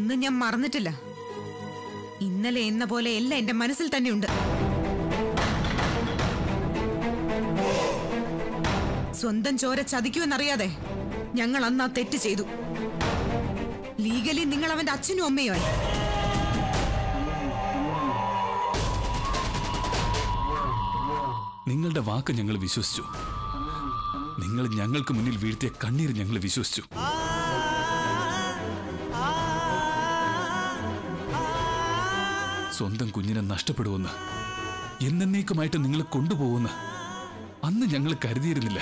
ഒന്നും ഞാൻ മറന്നിട്ടില്ല ഇന്നലെ എന്ന പോലെ എല്ലാം എന്റെ മനസ്സിൽ തന്നെയുണ്ട് സ്വന്തം ചോര ചതിക്കുമെന്നറിയാതെ ഞങ്ങൾ അന്ന് ആ തെറ്റ് ചെയ്തു ലീഗലി നിങ്ങൾ അവന്റെ അച്ഛനും അമ്മയും ആയി നിങ്ങളുടെ വാക്ക് ഞങ്ങൾ വിശ്വസിച്ചു നിങ്ങൾ ഞങ്ങൾക്ക് മുന്നിൽ വീഴ്ത്തിയ കണ്ണീര് ഞങ്ങൾ വിശ്വസിച്ചു സ്വന്തം കുഞ്ഞിനെ നഷ്ടപ്പെടുമെന്ന് എന്നേക്കുമായിട്ട് നിങ്ങൾ കൊണ്ടുപോകുമെന്ന് അന്ന് ഞങ്ങൾ കരുതിയിരുന്നില്ല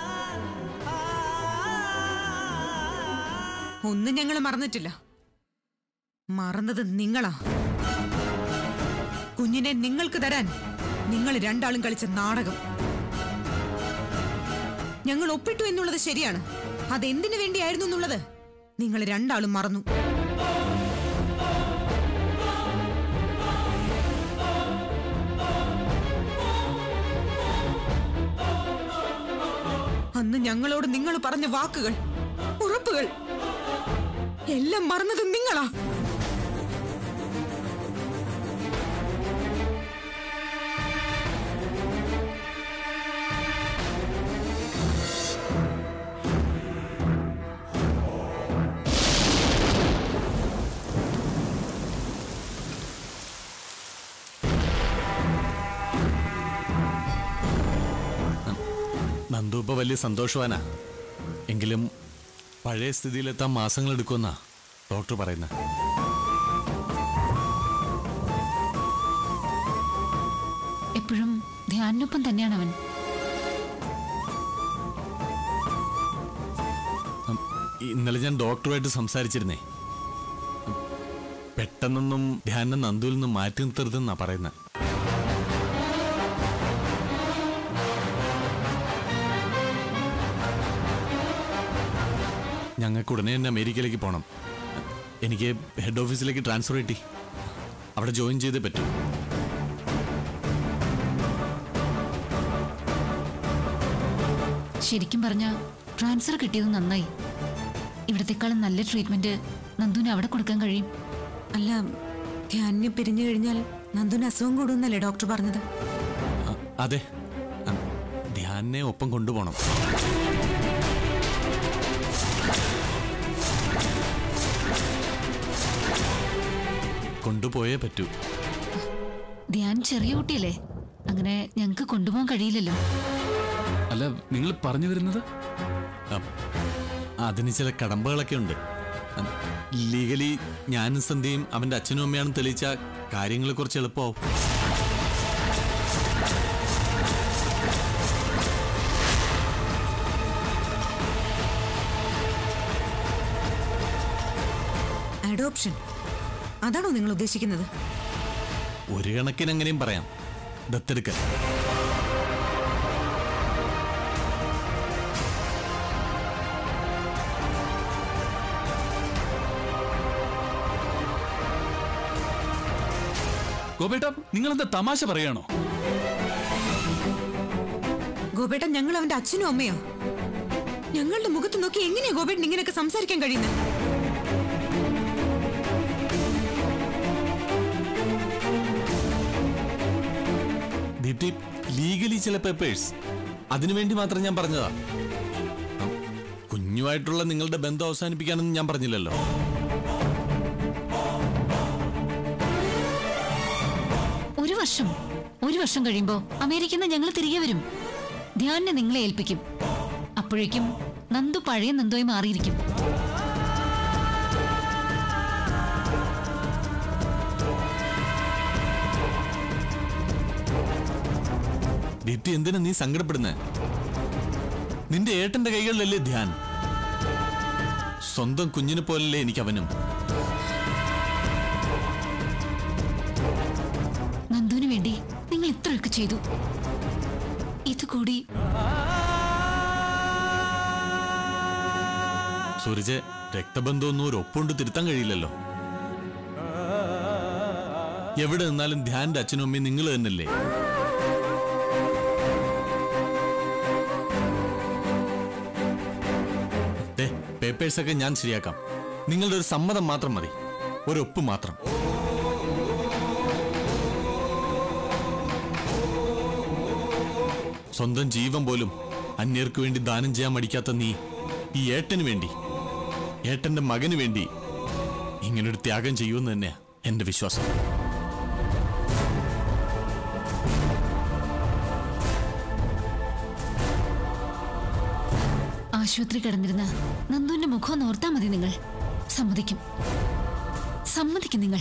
ഒന്നും ഞങ്ങൾ മറന്നിട്ടില്ല മറന്നത് നിങ്ങളാ കുഞ്ഞിനെ നിങ്ങൾക്ക് തരാൻ നിങ്ങൾ രണ്ടാളും കളിച്ച നാടകം ഞങ്ങൾ ഒപ്പിട്ടു എന്നുള്ളത് ശരിയാണ് അതെന്തിനു വേണ്ടിയായിരുന്നു എന്നുള്ളത് നിങ്ങൾ രണ്ടാളും മറന്നു അന്ന് ഞങ്ങളോട് നിങ്ങൾ പറഞ്ഞ വാക്കുകൾ ഉറപ്പുകൾ എല്ലാം മറന്നത് നിങ്ങളാ നന്ദു ഇപ്പൊ വലിയ സന്തോഷവാനാ എങ്കിലും പഴയ സ്ഥിതിയിലെത്താൻ മാസങ്ങൾ എടുക്കുമെന്നാ ഡോക്ടർ പറയുന്നത് എപ്പോഴും ധ്യാനിനൊപ്പം തന്നെയാണ് അവൻ ഉം, ഇന്നലെ ഞാൻ ഡോക്ടറുമായിട്ട് സംസാരിച്ചിരുന്നേ ഉം, പെട്ടെന്നൊന്നും ധ്യാനം നന്ദുവിൽ നിന്ന് മാറ്റി നിർത്തരുതെന്നാ പറയുന്നത് ഞങ്ങൾക്ക് ഉടനെ തന്നെ അമേരിക്കയിലേക്ക് പോകണം എനിക്ക് ഹെഡ് ഓഫീസിലേക്ക് ട്രാൻസ്ഫർ കിട്ടി അവിടെ ജോയിൻ ചെയ്തേ പറ്റൂ ശരിക്കും പറഞ്ഞ ട്രാൻസ്ഫർ കിട്ടിയത് നന്നായി ഇവിടത്തെക്കാളും നല്ല ട്രീറ്റ്മെന്റ് നന്ദുവിന് അവിടെ കൊടുക്കാൻ കഴിയും അല്ല ധ്യാനിനെ പിരിഞ്ഞു കഴിഞ്ഞാൽ നന്ദുന് അസുഖം കൂടുന്നല്ലേ ഡോക്ടർ പറഞ്ഞത് അ- അതെ ഉം, ധ്യാനെ ഒപ്പം കൊണ്ടുപോകണം കൊണ്ടുപോയേ പറ്റൂ ധ്യാൻ ചെറിയ കുട്ടിയല്ലേ അങ്ങനെ ഞങ്ങൾക്ക് കൊണ്ടുപോകാൻ കഴിയില്ലല്ലോ അല്ല നിങ്ങൾ പറഞ്ഞു വരുന്നത് അം, അതിന് ചില കടമ്പകളൊക്കെ ഉണ്ട് അം, ലീഗലി ഞാനും സന്ധ്യയും അവന്റെ അച്ഛനും അമ്മയാണെന്ന് തെളിയിച്ച കാര്യങ്ങൾ കുറച്ച് എളുപ്പമാവും അഡോപ്ഷൻ അതാണോ നിങ്ങൾ ഉദ്ദേശിക്കുന്നത് ഒരു കണക്കിന് എങ്ങനെയും പറയാം ദത്തെടുക്കൽ ഗോപേട്ട നിങ്ങൾ എന്താ തമാശ പറയാണോ ഗോപേട്ടൻ ഞങ്ങൾ അവന്റെ അച്ഛനും അമ്മയോ ഞങ്ങളുടെ മുഖത്ത് നോക്കി എങ്ങനെയാ ഗോപേട്ടൻ ഇങ്ങനെയൊക്കെ സംസാരിക്കാൻ കഴിയുന്നത് ദീപ്തി ലീഗലി ചില പേപ്പേഴ്സ് അതിനുവേണ്ടി മാത്രം ഞാൻ പറഞ്ഞതാ അം, കുഞ്ഞുമായിട്ടുള്ള നിങ്ങളുടെ ബന്ധം അവസാനിപ്പിക്കാനൊന്നും ഞാൻ പറഞ്ഞില്ലല്ലോ ഒരു വർഷം ഒരു വർഷം കഴിയുമ്പോ അമേരിക്കയിൽ നിന്ന് ഞങ്ങൾ തിരികെ വരും ധ്യാനിനെ നിങ്ങളെ ഏൽപ്പിക്കും അപ്പോഴേക്കും നന്ദു പഴയ നന്ദുവായി മാറിയിരിക്കും ദീപ്തി എന്തിനാ നീ സങ്കടപ്പെടുന്നേ നിന്റെ ഏട്ടന്റെ കൈകളിലല്ലേ ധ്യാൻ സ്വന്തം കുഞ്ഞിനെ പോലല്ലേ എനിക്ക് അവനും നന്ദുവിന് വേണ്ടി നിങ്ങൾ ഇത്രയൊക്കെ ചെയ്തു ഇതുകൂടി സൂരജ് രക്തബന്ധമൊന്നും ഒരു ഒപ്പുകൊണ്ട് തിരുത്താൻ കഴിയില്ലല്ലോ എവിടെ നിന്നാലും ധ്യാന്റെ അച്ഛനും അമ്മയും നിങ്ങൾ തന്നെയല്ലേ ദേ, പേപ്പേഴ്സൊക്കെ ഞാൻ ശരിയാക്കാം നിങ്ങളുടെ ഒരു സമ്മതം മാത്രം മതി ഒരൊപ്പ് മാത്രം സ്വന്തം ജീവൻ പോലും അന്യർക്ക് വേണ്ടി ദാനം ചെയ്യാൻ മടിക്കാത്ത നീ ഈ ഏട്ടന് വേണ്ടി ഏട്ടന്റെ മകന് വേണ്ടി ഇങ്ങനൊരു ത്യാഗം ചെയ്യുമെന്ന് തന്നെയാ എന്റെ വിശ്വാസം ആശുപത്രി കിടന്നിരുന്ന നന്ദുവിന്റെ മുഖം ഒന്ന് ഓർത്താ മതി നിങ്ങൾ സമ്മതിക്കും സമ്മതിക്കും നിങ്ങൾ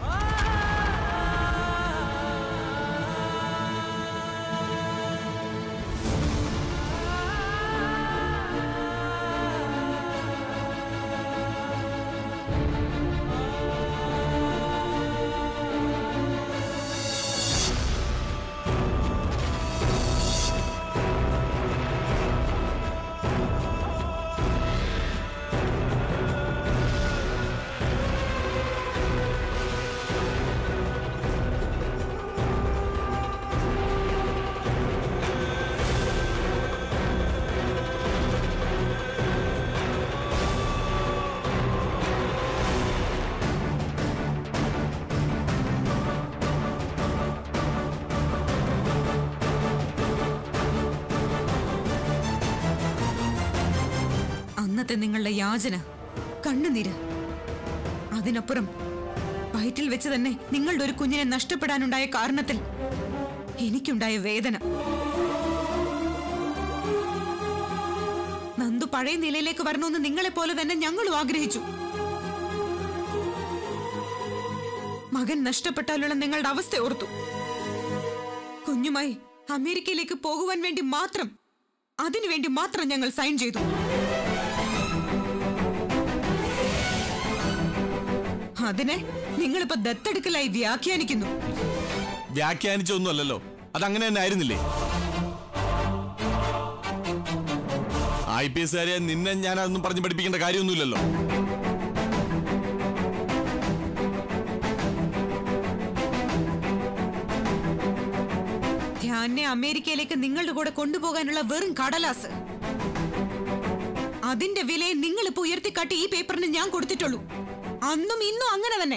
അന്നത്തെ നിങ്ങളുടെ യാചന കണ്ണുനീര് അതിനപ്പുറം വയറ്റിൽ വെച്ച് തന്നെ നിങ്ങളുടെ ഒരു കുഞ്ഞിനെ നഷ്ടപ്പെടാനുണ്ടായ കാരണത്തിൽ എനിക്കുണ്ടായ വേദന നന്ദു പഴയ നിലയിലേക്ക് വരണമെന്ന് നിങ്ങളെ പോലെ തന്നെ ഞങ്ങളും ആഗ്രഹിച്ചു മകൻ നഷ്ടപ്പെട്ടാലുള്ള നിങ്ങളുടെ അവസ്ഥ ഓർത്തു കുഞ്ഞുമായി അമേരിക്കയിലേക്ക് പോകുവാൻ വേണ്ടി മാത്രം അതിനുവേണ്ടി മാത്രം ഞങ്ങൾ സൈൻ ചെയ്തു അതിനെ നിങ്ങളിപ്പോ ദത്തെടുക്കലായി വ്യാഖ്യാനിക്കുന്നു വ്യാഖ്യാനിച്ചൊന്നുമല്ലല്ലോ അതങ്ങനെ തന്നെ ആയിരുന്നില്ലേ ഐ പി എസ്കാരെ നിന്നെ ഞാൻ അതൊന്നും പറഞ്ഞു പഠിപ്പിക്കേണ്ട കാര്യമൊന്നുമില്ലല്ലോ ധ്യാനെ അമേരിക്കയിലേക്ക് നിങ്ങളുടെ കൂടെ കൊണ്ടുപോകാനുള്ള വെറും കടലാസ് അതിന്റെ വിലയെ നിങ്ങൾ ഇപ്പൊ ഉയർത്തിക്കാട്ടി ഈ പേപ്പറിന് ഞാൻ കൊടുത്തിട്ടുള്ളൂ അന്നും ഇന്നും അങ്ങനെ തന്നെ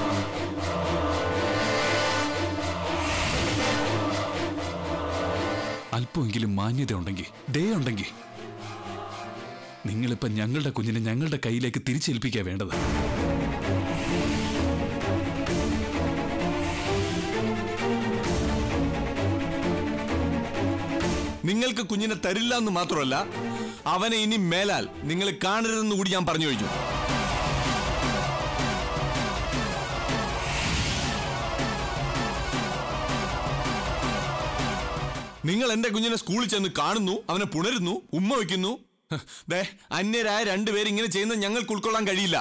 അല്പമെങ്കിലും മാന്യത ഉണ്ടെങ്കിൽ ദയ ഉണ്ടെങ്കിൽ നിങ്ങളിപ്പോ ഞങ്ങളുടെ കുഞ്ഞിനെ ഞങ്ങളുടെ കയ്യിലേക്ക് തിരിച്ചേൽപ്പിക്കുക വേണ്ടത് നിങ്ങൾക്ക് കുഞ്ഞിനെ തരില്ല എന്ന് മാത്രമല്ല അവനെ ഇനി മേലാൽ നിങ്ങൾ കാണരുതെന്ന് കൂടി ഞാൻ പറഞ്ഞു കഴിഞ്ഞു നിങ്ങൾ എന്റെ കുഞ്ഞിനെ സ്കൂളിൽ ചെന്ന് കാണുന്നു അവനെ പുണരുന്നു ഉമ്മ വയ്ക്കുന്നു ഹ്, ദേ അന്യരായ രണ്ടുപേരും ഇങ്ങനെ ചെയ്യുന്നത് ഞങ്ങൾക്ക് ഉൾക്കൊള്ളാൻ കഴിയില്ല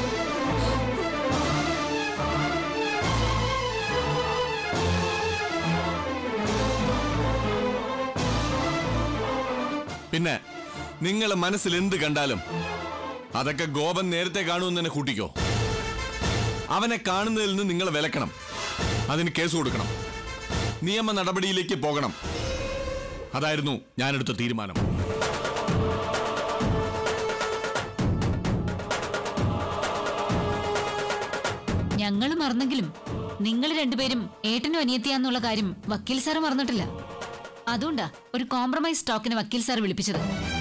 പിന്നെ നിങ്ങളെ മനസ്സിൽ എന്ത് കണ്ടാലും അതൊക്കെ ഗോപൻ നേരത്തെ കാണുമെന്ന് തന്നെ കൂട്ടിക്കോ അവനെ കാണുന്നതിൽ നിന്ന് നിങ്ങൾ വിലക്കണം അതിന് കേസ് കൊടുക്കണം നിയമ നടപടിയിലേക്ക് പോകണം അതായിരുന്നു ഞാനെടുത്ത തീരുമാനം ഞങ്ങൾ മറന്നെങ്കിലും നിങ്ങൾ രണ്ടുപേരും ഏട്ടനും അനിയത്തിയാന്നുള്ള കാര്യം വക്കീൽ സാർ മറന്നിട്ടില്ല അതുകൊണ്ടാ ഒരു കോംപ്രമൈസ് സ്റ്റോക്കിന് വക്കീൽ സാർ വിളിപ്പിച്ചത്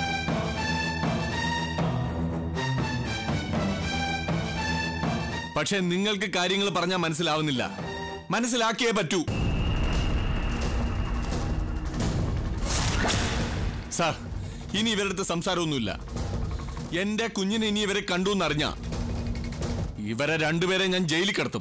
പക്ഷെ നിങ്ങൾക്ക് കാര്യങ്ങൾ പറഞ്ഞാൽ മനസ്സിലാവുന്നില്ല മനസ്സിലാക്കിയേ പറ്റൂ സാർ ഇനി ഇവരുടെ അടുത്ത് സംസാരമൊന്നുമില്ല എന്റെ കുഞ്ഞിനെ ഇനി ഇവരെ കണ്ടു എന്നറിഞ്ഞ ഇവരെ രണ്ടുപേരെ ഞാൻ ജയിലിൽ കിടത്തും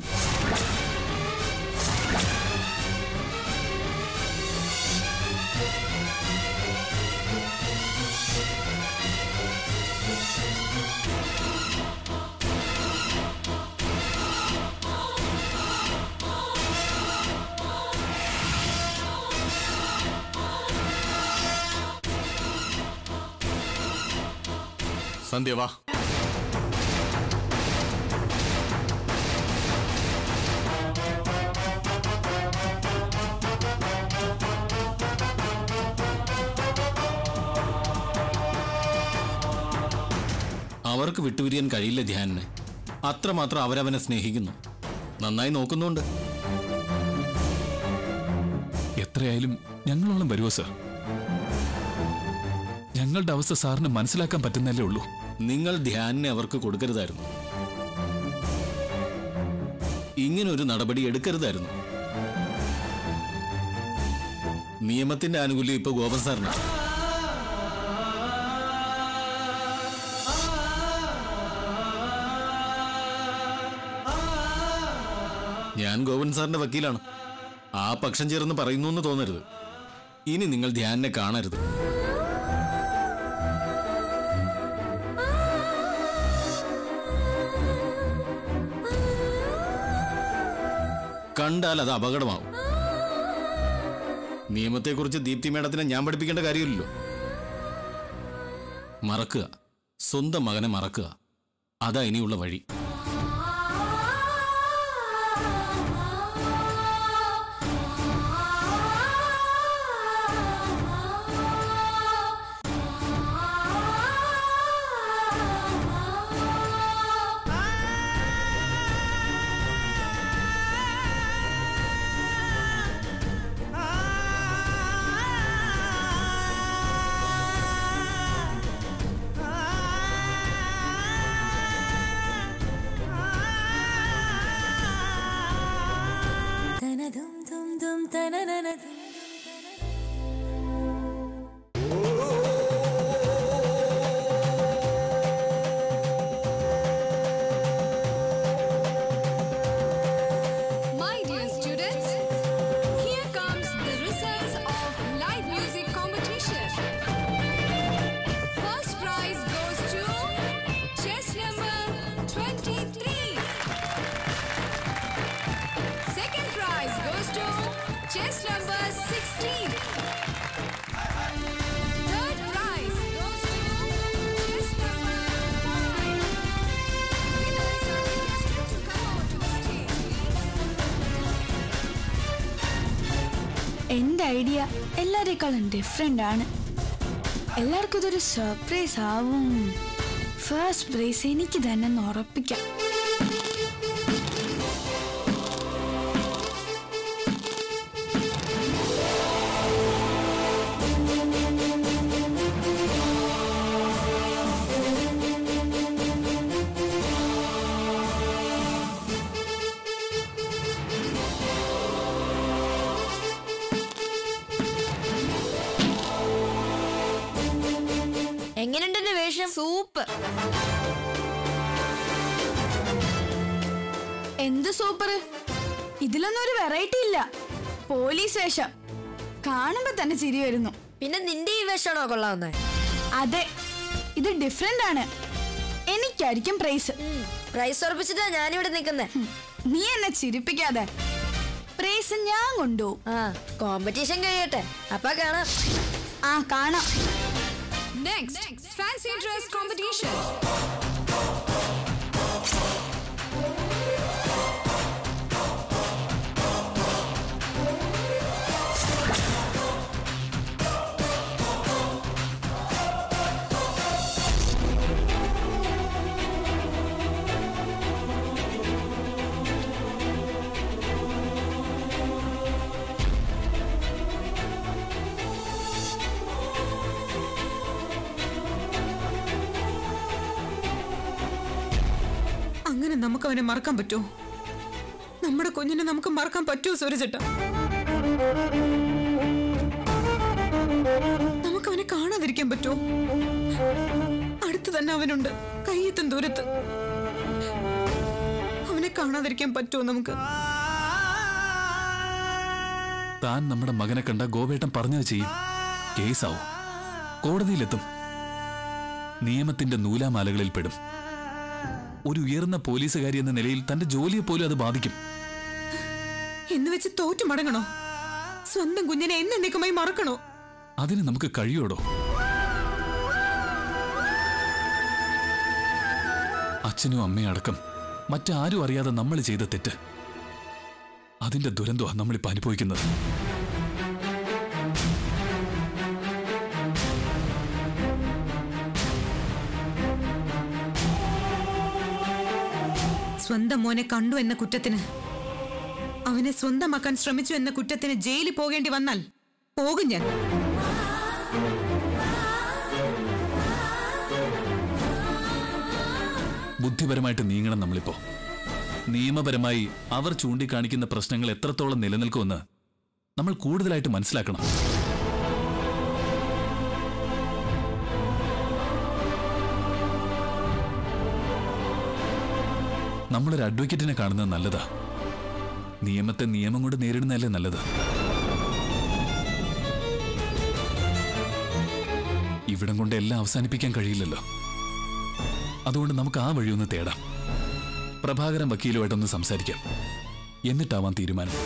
സന്ധ്യ വാ അവർക്ക് വിട്ടുപിരിയാൻ കഴിയില്ല ധ്യാനിന് അത്രമാത്രം അവരവനെ സ്നേഹിക്കുന്നു നന്നായി നോക്കുന്നുണ്ട് എത്രയായാലും ഞങ്ങളോളം വരുമോ സർ ഞങ്ങളുടെ അവസ്ഥ സാറിന് മനസ്സിലാക്കാൻ പറ്റുന്നല്ലേ ഉള്ളൂ നിങ്ങൾ ധ്യാനിനെ അവർക്ക് കൊടുക്കരുതായിരുന്നു ഇങ്ങനൊരു നടപടി എടുക്കരുതായിരുന്നു നിയമത്തിന്റെ ആനുകൂല്യം ഇപ്പൊ ഗോപൻ സാറിനാണ് ഞാൻ ഗോവൻ സാറിന്റെ വക്കീലാണ് ആ പക്ഷം ചേർന്ന് പറയുന്നു എന്ന് തോന്നരുത് ഇനി നിങ്ങൾ ധ്യാനിനെ കാണരുത് കണ്ടാൽ അത് അപകടമാവും നിയമത്തെക്കുറിച്ച് ദീപ്തി മേഡത്തിനെ ഞാൻ പഠിപ്പിക്കേണ്ട കാര്യമില്ലല്ലോ മറക്കുക സ്വന്തം മകനെ മറക്കുക അതാ ഇനിയുള്ള വഴി My dear students, here comes the results of live music competition. First prize goes to chess number 23. Second prize goes to chess number 16. Third prize goes to chess number 5. Winners are requested to come out to the stage, please. എന്റെ idea എല്ലാരെക്കാളും different ആണ് എല്ലാവർക്കും ഇതൊരു surprise ആവും first prize എനിക്ക് തന്നെ ഒന്ന് ഉറപ്പിക്കാം എങ്ങനെയുണ്ട് എന്റെ വേഷം സൂപ്പർ എന്ത് സൂപ്പർ ഇതിലൊന്നും ഒരു വെറൈറ്റി ഇല്ല പോലീസ് വേഷം കാണുമ്പോ തന്നെ ചിരി വരുന്നു പിന്നെ നിന്റെ ഈ വേഷമാണോ കൊള്ളാവുന്നത് അതെ ഇത് ഡിഫറെന്റ് ആണ് എനിക്കായിരിക്കും പ്രൈസ് പ്രൈസ് ഉറപ്പിച്ചിട്ടാ ഞാനിവിടെ നിൽക്കുന്നേ നീ എന്നെ ചിരിപ്പിക്കാതെ പ്രൈസ് ഞാൻ കൊണ്ടുപോകും ആ കോമ്പറ്റീഷൻ കഴിയട്ടെ അപ്പൊ കാണാം ആ കാണാം Next, fancy dress competition. അങ്ങനെ നമുക്ക് അവനെ മറക്കാൻ പറ്റുമോ നമ്മുടെ കുഞ്ഞിനെ നമുക്ക് മറക്കാൻ പറ്റുമോ സൂരജേട്ട നമുക്ക് അവനെ കാണാതിരിക്കാൻ പറ്റുമോ അടുത്ത് തന്നെ അവനുണ്ട് കയ്യെത്തും ദൂരത്ത് അവനെ കാണാതിരിക്കാൻ പറ്റുമോ നമുക്ക് താൻ നമ്മുടെ മകനെ കണ്ട ഗോപേട്ടൻ പറഞ്ഞത് ചെയ്യും കേസാവും കോടതിയിലെത്തും നിയമത്തിന്റെ നൂലാമാലകളിൽ പെടും ഒരു ഉയർന്ന പോലീസുകാരി എന്ന നിലയിൽ തന്റെ ജോലിയെ പോലും അത് ബാധിക്കും എന്ന് വെച്ച് തോറ്റു മടങ്ങണോ സ്വന്തം കുഞ്ഞിനെ എന്നേക്കുമായി മറക്കണോ അതിന് നമുക്ക് കഴിയോടോ അച്ഛനും അമ്മയും അടക്കം മറ്റാരും അറിയാതെ നമ്മൾ ചെയ്ത തെറ്റ് അതിന്റെ ദുരന്തമാണ് നമ്മളിപ്പോ അനുഭവിക്കുന്നത് സ്വന്തം മോനെ കണ്ടു എന്ന കുറ്റത്തിന് അവനെ സ്വന്തമാക്കാൻ ശ്രമിച്ചു എന്ന കുറ്റത്തിന് ജയിലിൽ പോകേണ്ടി വന്നാൽ പോകും ഞാൻ ബുദ്ധിപരമായിട്ട് നീങ്ങണം നമ്മളിപ്പോ നിയമപരമായി അവർ ചൂണ്ടിക്കാണിക്കുന്ന പ്രശ്നങ്ങൾ എത്രത്തോളം നിലനിൽക്കുമെന്ന് നമ്മൾ കൂടുതലായിട്ട് മനസ്സിലാക്കണം നമ്മളൊരു അഡ്വക്കേറ്റിനെ കാണുന്നത് നല്ലതാ നിയമത്തെ നിയമം കൊണ്ട് നേരിടുന്നതല്ലേ നല്ലത് ഇവിടം കൊണ്ട് എല്ലാം അവസാനിപ്പിക്കാൻ കഴിയില്ലല്ലോ അതുകൊണ്ട് നമുക്ക് ആ വഴിയൊന്ന് തേടാം പ്രഭാകരൻ വക്കീലുമായിട്ടൊന്ന് സംസാരിക്കാം എന്നിട്ടാവാൻ തീരുമാനം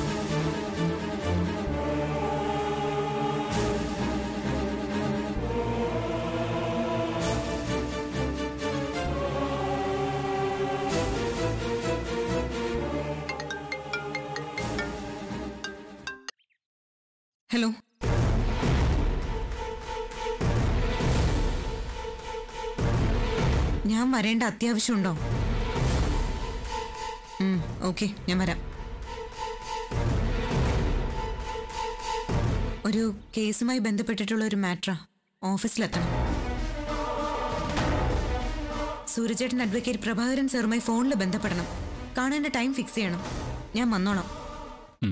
ഹലോ ഞാൻ വരേണ്ട അത്യാവശ്യമുണ്ടോ ഓക്കെ ഞാൻ വരാം ഒരു കേസുമായി ബന്ധപ്പെട്ടിട്ടുള്ള ഒരു മാട്ര ഓഫീസിലെത്തണം സൂര്യചേട്ടൻ അഡ്വക്കേറ്റ് പ്രഭാകരൻ സാറുമായി ഫോണിൽ ബന്ധപ്പെടണം കാണേണ്ട ടൈം ഫിക്സ് ചെയ്യണം ഞാൻ വന്നോളാം ഉം.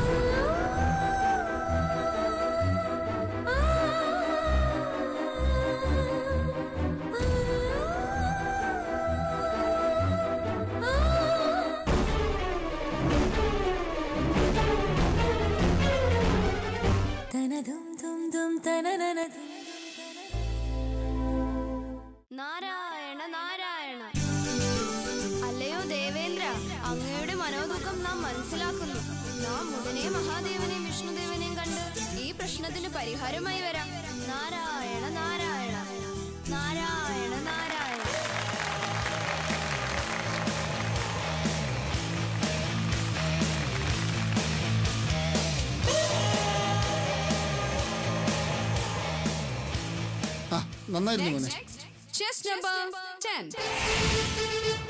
നാരായണ നാരായണ അല്ലയോ ദേവേന്ദ്ര അങ്ങയുടെ മനോദുഃഖം നാം മനസ്സിലാക്കുന്നു നാം ഉടനെ മഹാദേവനെയും വിഷ്ണുദേവനെയും കണ്ട് ഈ പ്രശ്നത്തിന് പരിഹാരമായി വരാം നാരായണ നാരായണ നാരായണ നാരായണ ആ നന്നായിരുന്നു മോനെ Chess number 10.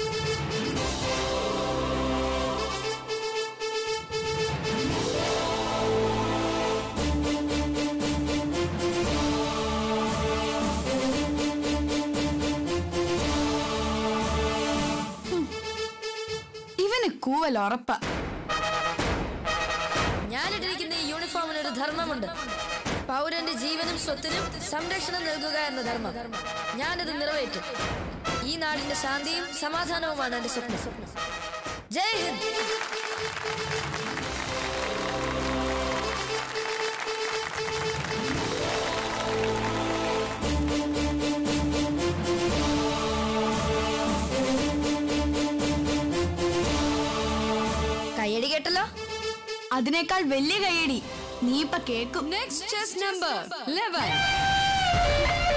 ഇവന് കൂവൽ ഉറപ്പാ ഞാനിട്ടിരിക്കുന്ന ഈ യൂണിഫോമിന് ഒരു ധർമ്മമുണ്ട് പൗരന്റെ ജീവനും സ്വത്തിനും സംരക്ഷണം നൽകുക എന്ന ധർമ്മം ഞാനത് നിറവേറ്റും ഈ നാടിന്റെ ശാന്തിയും സമാധാനവുമാണ് എന്റെ സ്വപ്നം ജയ് ഹിന്ദ് കയ്യടി കേട്ടല്ലോ അതിനേക്കാൾ വലിയ കൈയടി നീ ഇപ്പൊ കേക്കും Next chess number 11.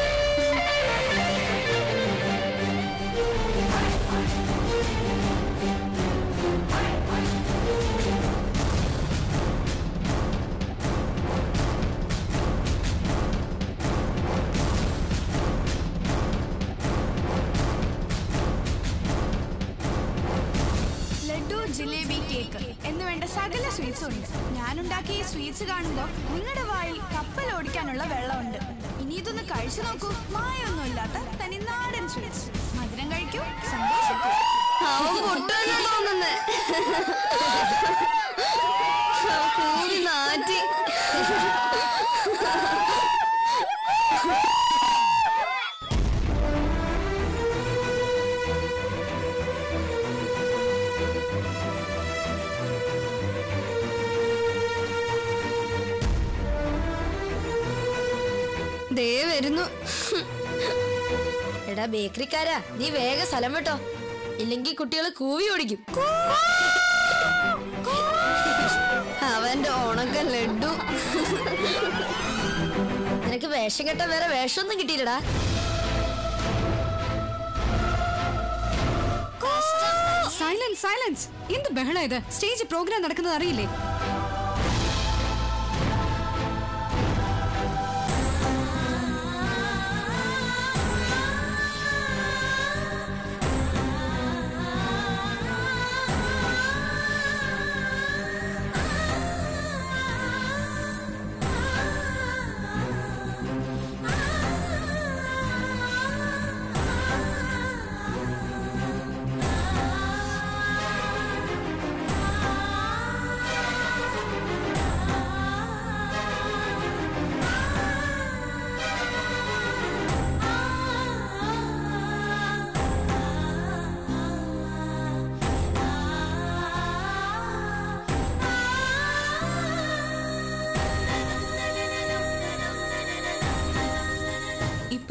Laddu jalebi cake എന്ന് വേണ്ട സകല സ്വീറ്റ്സും ഉണ്ട് ഞാനുണ്ടാക്കിയ ഈ സ്വീറ്റ്സ് കാണുമ്പോ നിങ്ങളുടെ വായിൽ കപ്പൽ ഓടിക്കാനുള്ള വെള്ളമുണ്ട് ഇനി ഇതൊന്ന് കഴിച്ചു നോക്കൂ മായൊന്നും ഇല്ലാത്ത തനി നാടൻ സ്വീറ്റ്സ് മധുരം കഴിക്കൂ സന്തോഷിക്കൂ അവൻ പൊട്ടുമെന്നാ തോന്നുന്നേ കൂടി നാറ്റി ദേ വരുന്നു എടാ ബേക്കറിക്കാരാ നീ വേഗം സ്ഥലം വിട്ടോ ഇല്ലെങ്കിൽ കുട്ടികൾ കൂവി ഓടിക്കും അവന്റെ ഉണക്ക ലഡു നിനക്ക് വേഷം കെട്ടാൻ വേറെ വേഷമൊന്നും കിട്ടിയില്ലടാ സൈലൻസ് സൈലൻസ് എന്ത് ബഹളം ഇത് സ്റ്റേജ് പ്രോഗ്രാം നടക്കുന്നത് അറിയില്ലേ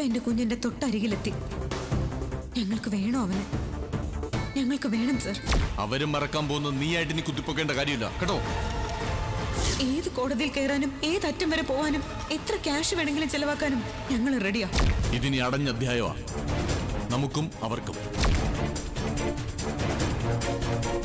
എന്റെ കുഞ്ഞിന്റെ തൊട്ടരികിലെത്തി ഞങ്ങൾക്ക് വേണോ അവന് ഞങ്ങൾക്ക് വേണം സർ അവരും മറക്കാൻ പോകുന്ന നീയായിട്ട് നീ കുത്തിപ്പൊക്കേണ്ട കാര്യമില്ല കേട്ടോ ഏത് കോടതിയിൽ കയറാനും ഏത് അറ്റം വരെ പോവാനും എത്ര ക്യാഷ് വേണമെങ്കിലും ചെലവാക്കാനും ഞങ്ങൾ റെഡിയാ ഇതിനി അടഞ്ഞ അധ്യായമാ നമുക്കും അവർക്കും